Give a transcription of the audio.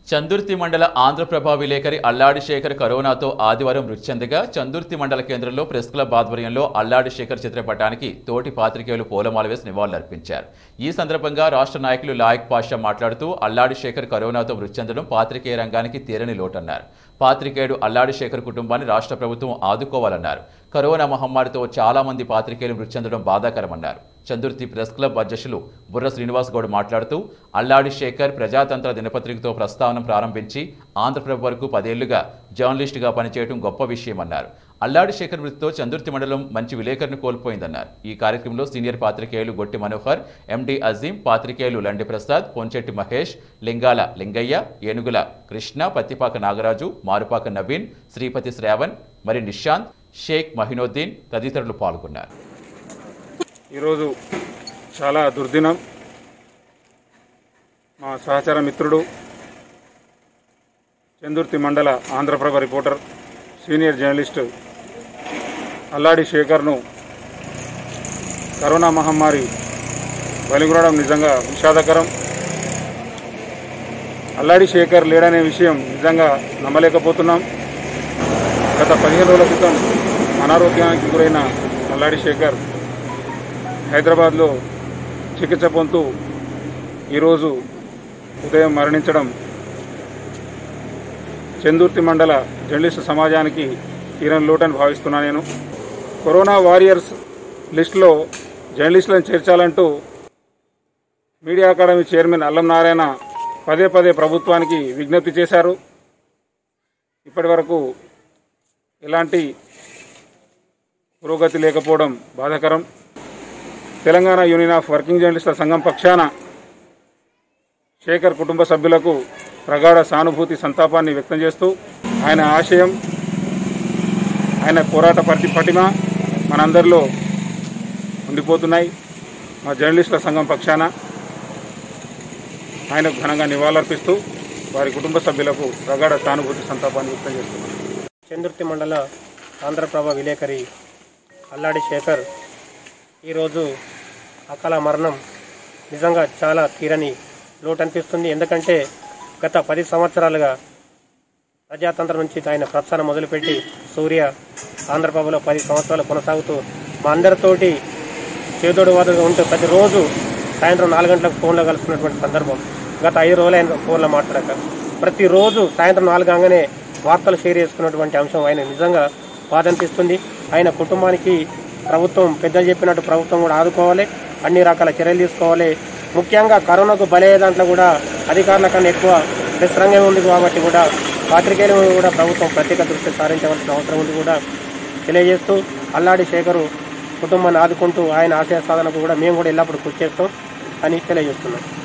చందుర్తి మండల ఆంధ్రప్రభ విలేకరి అల్లాడి శేఖర్ కరోనాతో ఆదివారం మృతి చెందగా చందుర్తి మండల కేంద్రంలో ప్రెస్ క్లబ్ ఆధ్వర్యంలో అల్లాడి శేఖర్ చిత్రపటానికి తోటి పాత్రికేయులు పూలమాల వేసి నివాళులర్పించారు ఈ సందర్భంగా రాష్ట్ర నాయకులు లాయక్ పాషా మాట్లాడుతూ అల్లాడి శేఖర్ కరోనాతో మృతి చెందడం పాత్రికేయ రంగానికి తీరని లోటన్నారు పాత్రికేయుడు అల్లాడి శేఖర్ కుటుంబాన్ని రాష్ట్ర ప్రభుత్వం ఆదుకోవాలన్నారు కరోనా మహమ్మారితో చాలా మంది పాత్రికేయులు మృతి చెందడం బాధాకరమన్నారు చందుర్తి ప్రెస్ క్లబ్ అధ్యక్షులు బుర్ర శ్రీనివాస్ గౌడ్ మాట్లాడుతూ అల్లాడి శేఖర్ ప్రజాతంత్ర దినపత్రికతో ప్రస్తావన ప్రారంభించి ఆంధ్రప్రభ వరకు పదేళ్లుగా జర్నలిస్టుగా పనిచేయడం గొప్ప విషయమన్నారు అల్లాడి శేఖర్ మృతితో చందుర్తి మండలం మంచి విలేకరుని కోల్పోయిందన్నారు ఈ కార్యక్రమంలో సీనియర్ పాత్రికేయులు గొట్టి మనోహర్ ఎండి అజీం పాత్రికేయులు లండి ప్రసాద్ పొంచెట్టి మహేష్ లింగాల లింగయ్య ఏనుగుల కృష్ణ పత్తిపాక నాగరాజు మారుపాక నవీన్ శ్రీపతి శ్రావణ్ మరి నిశాంత్ షేక్ మహినోద్దీన్ తదితరులు పాల్గొన్నారు ఈరోజు చాలా దుర్దినం మా సహచర మిత్రుడు చందుర్తి మండల Andhra Prabha reporter senior journalist Alladi శేఖర్ను కరోనా మహమ్మారి బలిగొనడం నిజంగా విషాదకరం అల్లాడి శేఖర్ లేడనే విషయం నిజంగా నమ్మలేకపోతున్నాం గత పదిహేను రోజుల క్రితం అనారోగ్యానికి గురైన అల్లాడి శేఖర్ హైదరాబాద్లో చికిత్స పొందుతూ ఈరోజు ఉదయం మరణించడం చందుర్తి మండల జర్నలిస్టు సమాజానికి తీరని లోటని భావిస్తున్నా నేను కరోనా వారియర్స్ లిస్టులో జర్నలిస్టులను చేర్చాలంటూ media academy chairman Allam Narayana పదే పదే ప్రభుత్వానికి విజ్ఞప్తి చేశారు ఇప్పటి వరకు ఎలాంటి పురోగతి లేకపోవడం బాధాకరం తెలంగాణ యూనియన్ ఆఫ్ వర్కింగ్ జర్నలిస్టుల సంఘం పక్షాన శేఖర్ కుటుంబ సభ్యులకు ప్రగాఢ సానుభూతి సంతాపాన్ని వ్యక్తం చేస్తూ ఆయన ఆశయం ఆయన పోరాట పటి పటిమ మనందరిలో ఉండిపోతున్నాయి మా జర్నలిస్టుల సంఘం పక్షాన ఆయనకు ఘనంగా నివాళులర్పిస్తూ వారి కుటుంబ సభ్యులకు ప్రగాఢ సానుభూతి సంతాపాన్ని వ్యక్తం చేస్తున్నాం చందుర్తి మండల ఆంధ్రప్రభ విలేకరి అల్లాడి శేఖర్ ఈరోజు అకాల మరణం నిజంగా చాలా తీరని లోటు అనిపిస్తుంది ఎందుకంటే గత పది సంవత్సరాలుగా ప్రజాతంత్రం నుంచి ఆయన ప్రస్థానం మొదలుపెట్టి సూర్య ఆంధ్రప్రభలో పది సంవత్సరాలు కొనసాగుతూ మా అందరితోటి చేదోడు వాదుగా ఉంటూ ప్రతిరోజు సాయంత్రం నాలుగు గంటలకు ఫోన్లో కలుసుకున్నటువంటి సందర్భం గత ఐదు రోజులు ఆయన ఫోన్లో మాట్లాడాక ప్రతిరోజు సాయంత్రం నాలుగు కాగానే వార్తలు షేర్ చేసుకున్నటువంటి అంశం ఆయన నిజంగా బాధ అనిపిస్తుంది ఆయన కుటుంబానికి ప్రభుత్వం పెద్దలు చెప్పినట్టు ప్రభుత్వం కూడా ఆదుకోవాలి అన్ని రకాల చర్యలు తీసుకోవాలి ముఖ్యంగా కరోనాకు బలయ్యే దాంట్లో కూడా అధికారుల కన్నా ఎక్కువ ప్రెస్ రంగం ఉంది కాబట్టి కూడా పాత్రికేయులు కూడా ప్రభుత్వం ప్రత్యేక దృష్టి సారించవలసిన అవసరం ఉంది కూడా తెలియజేస్తూ అల్లాడి శేఖరు కుటుంబాన్ని ఆదుకుంటూ ఆయన ఆశయ సాధనకు కూడా మేము కూడా ఎల్లప్పుడూ కృషి చేస్తాం అని తెలియజేస్తున్నాం